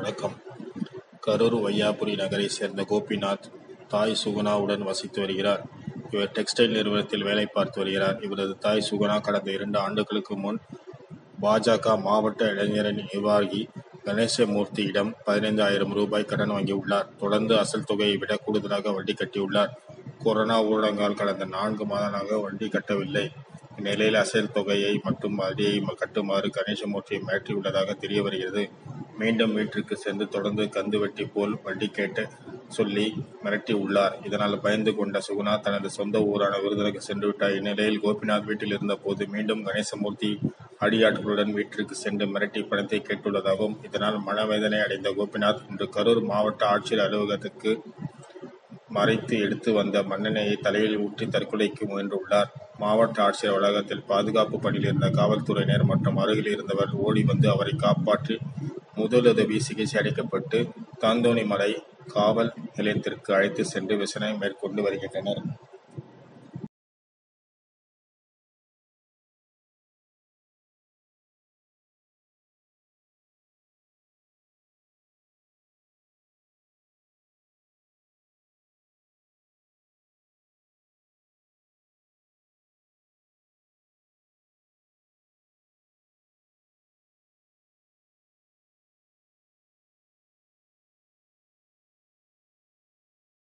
வணக்கம் கரூர் வையாபுரி நகரைச் சேர்ந்த கோபிநாத் தாய் சுகுணாவுடன் வசித்து வருகிறார். இவர் டெக்ஸ்டைல் நிறுவனத்தில் வேலை பார்த்து வருகிறார். இவரது தாய் சுகுணா கடந்த இரண்டு ஆண்டுகளுக்கு முன் பா. ஜ. மாவட்ட இளைஞரணி நிர்வாகி கணேசமூர்த்தியிடம் பதினைந்து ஆயிரம் ரூபாய் கடன் வாங்கியுள்ளார். தொடர்ந்து அசல் தொகையை விட கூடுதலாக வட்டி கட்டியுள்ளார். கொரோனா ஊரடங்கால் கடந்த நான்கு மாதங்களாக வட்டி கட்டவில்லை. இந்நிலையில் அசல் தொகையை மற்றும் வட்டியை கட்டுமாறு கணேசமூர்த்தியை மிரட்டியுள்ளதாக தெரியவருகிறது. மீண்டும் வீட்டிற்கு சென்று தொடர்ந்து கந்து வட்டி போல் வட்டி கட்ட சொல்லி மிரட்டியுள்ளார். இதனால் பயந்து கொண்ட சுகுணா தனது சொந்த ஊரான விருதுநகர் சென்றுவிட்டார். இந்நிலையில் கோபிநாத் வீட்டில் இருந்தபோது மீண்டும் கணேசமூர்த்தி அடியாட்களுடன் வீட்டிற்கு சென்று மிரட்டி பணத்தை கேட்டுள்ளதாகவும், இதனால் மனவேதனை அடைந்த கோபிநாத் இன்று கரூர் மாவட்ட ஆட்சியர் அலுவலகத்துக்கு மறைத்து எடுத்து வந்த மண்ணெண்ணெயை தலையில் ஊற்றி தற்கொலைக்கு முயன்றுள்ளார். மாவட்ட ஆட்சியர் வளாகத்தில் பாதுகாப்பு பணியில் இருந்த காவல்துறையினர் மற்றும் அருகில் இருந்தவர்கள் ஓடி வந்து அவரை காப்பாற்றி முதலுதவி சிகிச்சை அளிக்கப்பட்டு தாந்தோணிமலை காவல் நிலையத்திற்கு அழைத்து சென்று விசாரணை மேற்கொண்டு வருகின்றனர்.